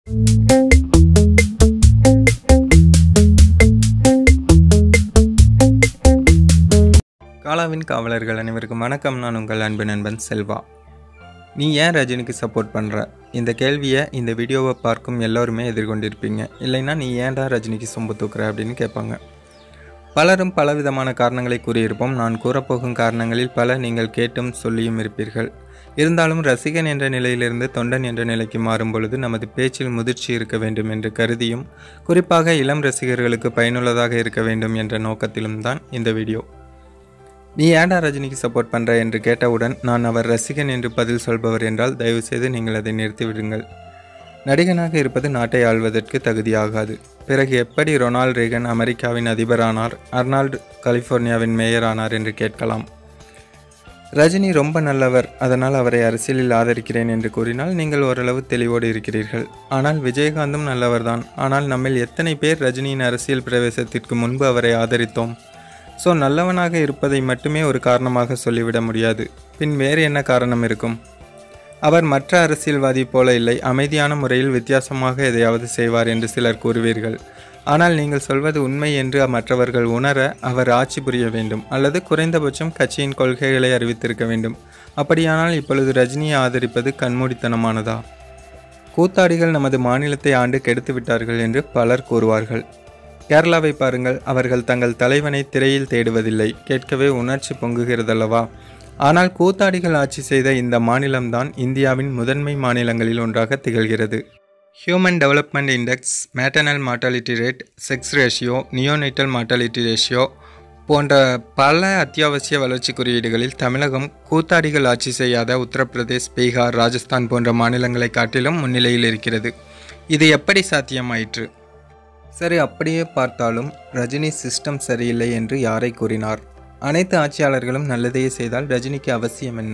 காலாவின் காவலர்கள் அனைவருக்கும் வணக்கம் நான் உங்கள் அன்பு நண்பன் செல்வா நீ ஏன் ரஜினிக்கு சப்போர்ட் பண்ணுற இந்த கேள்வியை இந்த வீடியோவை பார்க்கும் எல்லோருமே எதிர்கொண்டிருப்பீங்க இல்லைன்னா நீ ஏன்டா ரஜினிக்கு சொம்பு தூக்குற அப்படின்னு கேட்பாங்க பலரும் பலவிதமான காரணங்களை கூறியிருப்போம் நான் கூறப்போகும் காரணங்களில் பல நீங்கள் கேட்டும் சொல்லியும் இருப்பீர்கள் இருந்தாலும் ரசிகன் என்ற நிலையிலிருந்து தொண்டன் என்ற நிலைக்கு மாறும் பொழுது நமது பேச்சில் முதிர்ச்சி இருக்க வேண்டும் என்று கருதியும் குறிப்பாக இளம் ரசிகர்களுக்கு பயனுள்ளதாக இருக்க வேண்டும் என்ற நோக்கத்திலும் தான் இந்த வீடியோ நீ ஏன்டா ரஜினிக்கு சப்போர்ட் பண்ணுற என்று கேட்டவுடன் நான் அவர் ரசிகன் என்று பதில் சொல்பவர் என்றால் தயவுசெய்து நீங்கள் அதை நிறுத்திவிடுங்கள் நடிகனாக இருப்பது நாட்டை ஆள்வதற்கு தகுதியாகாது பிறகு எப்படி ரொனால்ட் ரீகன் அமெரிக்காவின் அதிபரானார் அர்னால்டு கலிஃபோர்னியாவின் மேயர் ஆனார் என்று கேட்கலாம் ரஜினி ரொம்ப நல்லவர் அதனால் அவரை அரசியலில் ஆதரிக்கிறேன் என்று கூறினால் நீங்கள் ஓரளவு தெளிவோடு இருக்கிறீர்கள் ஆனால் விஜயகாந்தும் நல்லவர்தான் ஆனால் நம்மில் எத்தனை பேர் ரஜினியின் அரசியல் பிரவேசத்திற்கு முன்பு அவரை ஆதரித்தோம் ஸோ நல்லவனாக இருப்பதை மட்டுமே ஒரு காரணமாக சொல்லிவிட முடியாது பின் வேறு என்ன காரணம் இருக்கும் அவர் மற்ற அரசியல்வாதி போல இல்லை அமைதியான முறையில் வித்தியாசமாக எதையாவது செய்வார் என்று சிலர் கூறுவீர்கள் ஆனால் நீங்கள் சொல்வது உண்மை என்று மற்றவர்கள் உணர அவர் ஆட்சி புரிய வேண்டும் அல்லது குறைந்தபட்சம் கட்சியின் கொள்கைகளை அறிவித்திருக்க வேண்டும் அப்படியானால் இப்பொழுது ரஜினியை ஆதரிப்பது கண்மூடித்தனமானதா கூத்தாடிகள் நமது மாநிலத்தை ஆண்டு கெடுத்து விட்டார்கள் என்று பலர் கூறுவார்கள் கேரளாவை பாருங்கள் அவர்கள் தங்கள் தலைவனை திரையில் தேடுவதில்லை கேட்கவே உணர்ச்சி பொங்குகிறதல்லவா ஆனால் கூத்தாடிகள் ஆட்சி செய்த இந்த மாநிலம்தான் இந்தியாவின் முதன்மை மாநிலங்களில் ஒன்றாக திகழ்கிறது human development index maternal mortality rate sex ratio neonatal mortality ratio போன்ற பல அத்தியாவசிய வளர்ச்சி குறியீடுகளில் தமிழகம் கூத்தாடிகள் ஆட்சி செய்யாத உத்தரப்பிரதேஷ் பீகார் ராஜஸ்தான் போன்ற மாநிலங்களை காட்டிலும் முன்னிலையில் இருக்கிறது இது எப்படி சாத்தியமாயிற்று சரி அப்படியே பார்த்தாலும் ரஜினி சிஸ்டம் சரியில்லை என்று யாரை கூறினார் அனைத்து ஆட்சியாளர்களும் நல்லதையே செய்தால் ரஜினிக்கு அவசியம் என்ன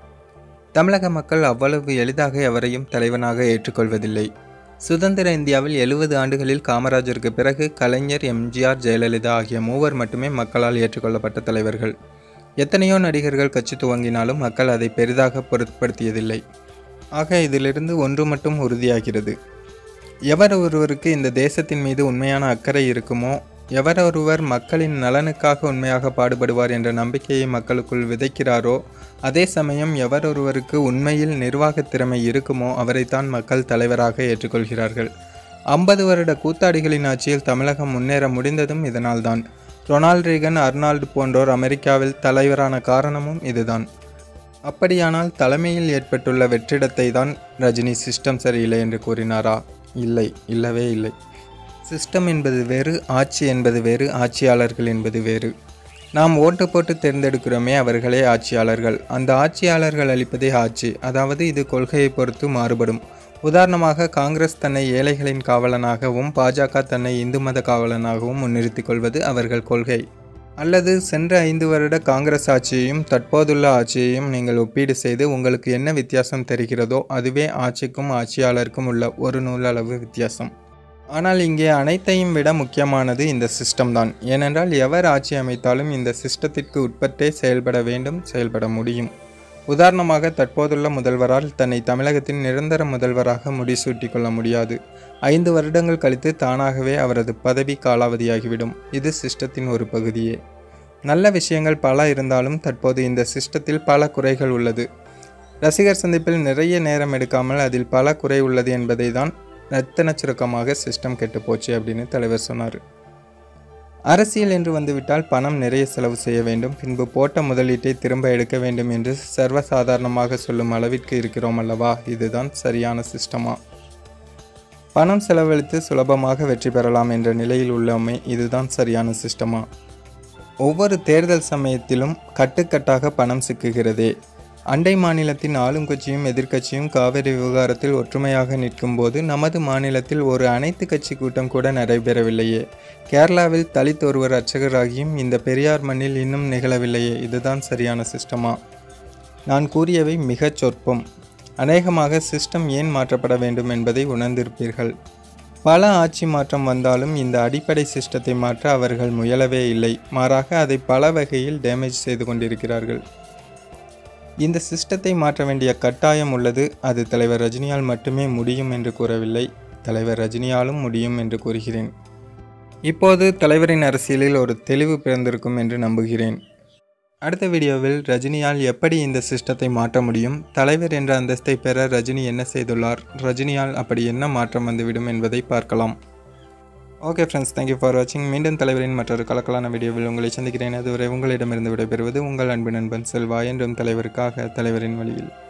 தமிழக மக்கள் அவ்வளவு எளிதாக எவரையும் தலைவனாக ஏற்றுக்கொள்வதில்லை சுதந்திர இந்தியாவில் எழுபது ஆண்டுகளில் காமராஜருக்கு பிறகு கலைஞர் எம்ஜிஆர் ஜெயலலிதா ஆகிய மூவர் மட்டுமே மக்களால் ஏற்றுக்கொள்ளப்பட்ட தலைவர்கள் எத்தனையோ நடிகர்கள் கட்சி துவங்கினாலும் மக்கள் அதை பெரிதாக பொருட்படுத்தியதில்லை ஆக இதிலிருந்து ஒன்று மட்டும் உறுதியாகிறது எவர் ஒருவருக்கு இந்த தேசத்தின் மீது உண்மையான அக்கறை இருக்குமோ எவர் ஒருவர் மக்களின் நலனுக்காக உண்மையாக பாடுபடுவார் என்ற நம்பிக்கையை மக்களுக்குள் விதைக்கிறாரோ அதே சமயம் எவர் ஒருவருக்கு உண்மையில் நிர்வாக திறமை இருக்குமோ அவரைத்தான் மக்கள் தலைவராக ஏற்றுக்கொள்கிறார்கள் ஐம்பது வருட கூத்தாடிகளின் ஆட்சியில் தமிழகம் முன்னேற முடிந்ததும் இதனால்தான் ரொனால்ட் ரீகன் அர்னால்டு போன்றோர் அமெரிக்காவில் தலைவரான காரணமும் இதுதான் அப்படியானால் தலைமையில் ஏற்பட்டுள்ள வெற்றிடத்தை தான் ரஜினி சிஸ்டம் சரியில்லை என்று கூறினாரா இல்லை இல்லவே இல்லை சிஸ்டம் என்பது வேறு ஆட்சி என்பது வேறு ஆட்சியாளர்கள் என்பது வேறு நாம் ஓட்டு போட்டு தேர்ந்தெடுக்கிறோமே அவர்களே ஆட்சியாளர்கள் அந்த ஆட்சியாளர்கள் அளிப்பதே ஆட்சி அதாவது இது கொள்கையை பொறுத்து மாறுபடும் உதாரணமாக காங்கிரஸ் தன்னை ஏழைகளின் காவலனாகவும் பாஜக தன்னை இந்து மத காவலனாகவும் முன்னிறுத்திக் கொள்வது அவர்கள் கொள்கை அல்லது சென்ற ஐந்து வருட காங்கிரஸ் ஆட்சியையும் தற்போதுள்ள ஆட்சியையும் நீங்கள் ஒப்பீடு செய்து உங்களுக்கு என்ன வித்தியாசம் தெரிகிறதோ அதுவே ஆட்சிக்கும் ஆட்சியாளருக்கும் உள்ள ஒரு நூலளவு வித்தியாசம் ஆனால் இங்கே அனைத்தையும் விட முக்கியமானது இந்த சிஸ்டம் தான் ஏனென்றால் எவர் ஆட்சி அமைத்தாலும் இந்த சிஸ்டத்திற்கு உட்பட்டே செயல்பட வேண்டும் செயல்பட முடியும் உதாரணமாக தற்போதுள்ள முதல்வரால் தன்னை தமிழகத்தின் நிரந்தர முதல்வராக முடிசூட்டி கொள்ள முடியாது ஐந்து வருடங்கள் கழித்து தானாகவே அவரது பதவி காலாவதியாகிவிடும் இது சிஸ்டத்தின் ஒரு பகுதியே நல்ல விஷயங்கள் பல இருந்தாலும் தற்போது இந்த சிஸ்டத்தில் பல குறைகள் உள்ளது ரசிகர் சந்திப்பில் நிறைய நேரம் எடுக்காமல் அதில் பல குறை உள்ளது என்பதை தான் ரத்தன சுருக்கமாக சிஸ்டம் கெட்டு போச்சு அப்படின்னு தலைவர் சொன்னார் அரசியல் என்று வந்துவிட்டால் பணம் நிறைய செலவு செய்ய வேண்டும் பின்பு போட்ட முதலீட்டை திரும்ப எடுக்க வேண்டும் என்று சர்வசாதாரணமாக சொல்லும் அளவிற்கு இருக்கிறோம் அல்லவா இதுதான் சரியான சிஸ்டமா பணம் செலவழித்து சுலபமாக வெற்றி பெறலாம் என்ற நிலையில் உள்ளோமே இதுதான் சரியான சிஸ்டமா ஒவ்வொரு தேர்தல் சமயத்திலும் கட்டுக்கட்டாக பணம் சிக்குகிறதே அண்டை மாநிலத்தின் ஆளும் கட்சியும் எதிர்க்கட்சியும் காவிரி விவகாரத்தில் ஒற்றுமையாக நிற்கும்போது நமது மாநிலத்தில் ஒரு அனைத்து கட்சி கூட்டம் கூட நடைபெறவில்லையே கேரளாவில் தலித் ஒருவர் அர்ச்சகராகியும் இந்த பெரியார் மண்ணில் இன்னும் நிகழவில்லையே இதுதான் சரியான சிஸ்டமா நான் கூறியவை மிகச் சொற்பம் அநேகமாக சிஸ்டம் ஏன் மாற்றப்பட வேண்டும் என்பதை உணர்ந்திருப்பீர்கள் பல ஆட்சி மாற்றம் வந்தாலும் இந்த அடிப்படை சிஸ்டத்தை மாற்ற அவர்கள் முயலவே இல்லை மாறாக அதை பல வகையில் டேமேஜ் செய்து கொண்டிருக்கிறார்கள் இந்த சிஸ்டத்தை மாற்ற வேண்டிய கட்டாயம் உள்ளது அது தலைவர் ரஜினியால் மட்டுமே முடியும் என்று கூறவில்லை தலைவர் ரஜினியாலும் முடியும் என்று கூறுகிறேன் இப்போது தலைவரின் அரசியலில் ஒரு தெளிவு பிறந்திருக்கும் என்று நம்புகிறேன் அடுத்த வீடியோவில் ரஜினியால் எப்படி இந்த சிஸ்டத்தை மாற்ற முடியும் தலைவர் என்ற அந்தஸ்தை பெற ரஜினி என்ன செய்துள்ளார் ரஜினியால் அப்படி என்ன மாற்றம் வந்துவிடும் என்பதை பார்க்கலாம் ஓகே ஃப்ரெண்ட்ஸ் தேங்க்யூ ஃபார் வாட்சிங் மீண்டும் தலைவரின் மற்றொரு கலக்கலான வீடியோவில் உங்களை சந்திக்கிறேன் அதுவரை உங்களிடமிருந்து விடைபெறுவது உங்கள் அன்பு நண்பன் செல்வா என்றும் தலைவருக்காக தலைவரின் வழியில்